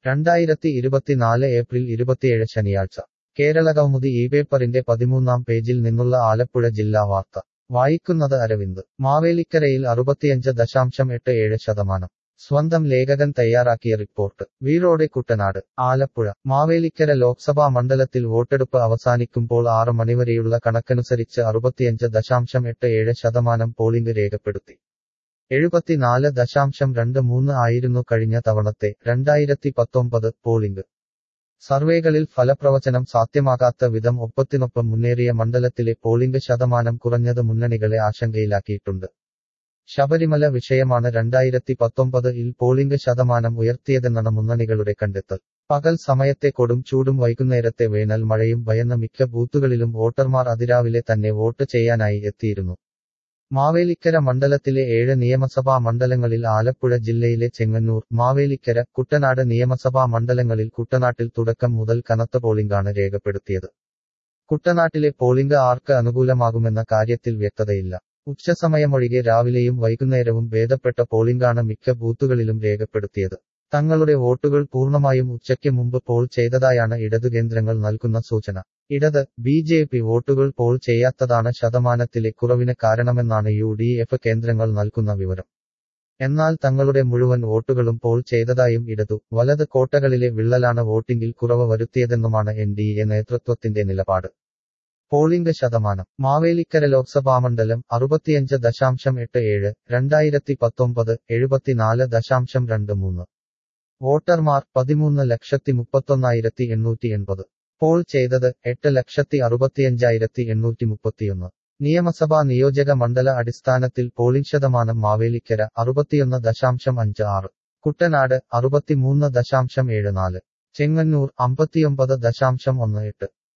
രണ്ടായിരത്തി ഇരുപത്തിനാല് ഏപ്രിൽ ഇരുപത്തിയേഴ് ശനിയാഴ്ച കേരള കൗമുദി ഈ പേപ്പറിന്റെ പതിമൂന്നാം പേജിൽ നിന്നുള്ള ആലപ്പുഴ ജില്ലാ വാർത്ത വായിക്കുന്നത് അരവിന്ദ് മാവേലിക്കരയിൽ അറുപത്തിയഞ്ച് ദശാംശം എട്ട് ഏഴ് ശതമാനം സ്വന്തം ലേഖകൻ തയ്യാറാക്കിയ റിപ്പോർട്ട് വീറോടെ കുട്ടനാട് ആലപ്പുഴ മാവേലിക്കര ലോക്സഭാ മണ്ഡലത്തിൽ വോട്ടെടുപ്പ് അവസാനിക്കുമ്പോൾ ആറ് മണിവരെയുള്ള കണക്കനുസരിച്ച് അറുപത്തിയഞ്ച് ദശാംശം എട്ട് ഏഴ് ശതമാനം പോളിംഗ് രേഖപ്പെടുത്തി എഴുപത്തിനാല് ദശാംശം രണ്ട് മൂന്ന് ആയിരുന്നു കഴിഞ്ഞ തവണത്തെ രണ്ടായിരത്തി പത്തൊമ്പത് പോളിംഗ് സർവേകളിൽ ഫലപ്രവചനം സാധ്യമാകാത്ത വിധം ഒപ്പത്തിനൊപ്പം മുന്നേറിയ മണ്ഡലത്തിലെ പോളിംഗ് ശതമാനം കുറഞ്ഞത് മുന്നണികളെ ആശങ്കയിലാക്കിയിട്ടുണ്ട് ശബരിമല വിഷയമാണ് രണ്ടായിരത്തി പത്തൊമ്പത് ഇൽ പോളിംഗ് ശതമാനം ഉയർത്തിയതെന്നാണ് മുന്നണികളുടെ കണ്ടെത്തൽ പകൽ സമയത്തെ കൊടും ചൂടും വൈകുന്നേരത്തെ വേനൽ മഴയും ഭയന്ന മിക്ക ബൂത്തുകളിലും വോട്ടർമാർ അതിരാവിലെ തന്നെ വോട്ട് ചെയ്യാനായി എത്തിയിരുന്നു മാവേലിക്കര മണ്ഡലത്തിലെ ഏഴ് നിയമസഭാ മണ്ഡലങ്ങളിൽ ആലപ്പുഴ ജില്ലയിലെ ചെങ്ങന്നൂർ മാവേലിക്കര കുട്ടനാട് നിയമസഭാ മണ്ഡലങ്ങളിൽ കുട്ടനാട്ടിൽ തുടക്കം മുതൽ കനത്ത പോളിംഗാണ് രേഖപ്പെടുത്തിയത് കുട്ടനാട്ടിലെ പോളിംഗ് ആർക്ക് അനുകൂലമാകുമെന്ന കാര്യത്തിൽ വ്യക്തതയില്ല ഉച്ചസമയമൊഴികെ രാവിലെയും വൈകുന്നേരവും ഭേദപ്പെട്ട പോളിംഗാണ് മിക്ക ബൂത്തുകളിലും രേഖപ്പെടുത്തിയത് തങ്ങളുടെ വോട്ടുകൾ പൂർണ്ണമായും ഉച്ചയ്ക്ക് മുമ്പ് പോൾ ചെയ്തതായാണ് ഇടതു കേന്ദ്രങ്ങൾ നൽകുന്ന സൂചന ഇടത് ബി ജെ പി വോട്ടുകൾ പോൾ ചെയ്യാത്തതാണ് ശതമാനത്തിലെ കുറവിന് കാരണമെന്നാണ് യു ഡി എഫ് കേന്ദ്രങ്ങൾ നൽകുന്ന വിവരം എന്നാൽ തങ്ങളുടെ മുഴുവൻ വോട്ടുകളും പോൾ ചെയ്തതായും ഇടതു വലത് കോട്ടകളിലെ വിള്ളലാണ് വോട്ടിംഗിൽ കുറവ് വരുത്തിയതെന്നുമാണ് എൻ ഡി എ നേതൃത്വത്തിന്റെ നിലപാട് പോളിംഗ് ശതമാനം മാവേലിക്കര ലോക്സഭാ മണ്ഡലം അറുപത്തിയഞ്ച് ദശാംശം എട്ട് ഏഴ് രണ്ടായിരത്തി പത്തൊമ്പത് എഴുപത്തിനാല് ദശാംശം രണ്ട് മൂന്ന് വോട്ടർമാർ പതിമൂന്ന് ലക്ഷത്തി മുപ്പത്തൊന്നായിരത്തി എണ്ണൂറ്റി എൺപത് പോൾ ചെയ്തത് എട്ട് ലക്ഷത്തി അറുപത്തിയഞ്ചായിരത്തി എണ്ണൂറ്റി മുപ്പത്തിയൊന്ന് നിയമസഭാ നിയോജക മണ്ഡല അടിസ്ഥാനത്തിൽ പോളിംഗ് ശതമാനം മാവേലിക്കര അറുപത്തിയൊന്ന് ദശാംശം അഞ്ച് ആറ് കുട്ടനാട് അറുപത്തിമൂന്ന് ദശാംശം ഏഴ് നാല് ചെങ്ങന്നൂർ അമ്പത്തിയൊമ്പത് ദശാംശം ഒന്ന് എട്ട്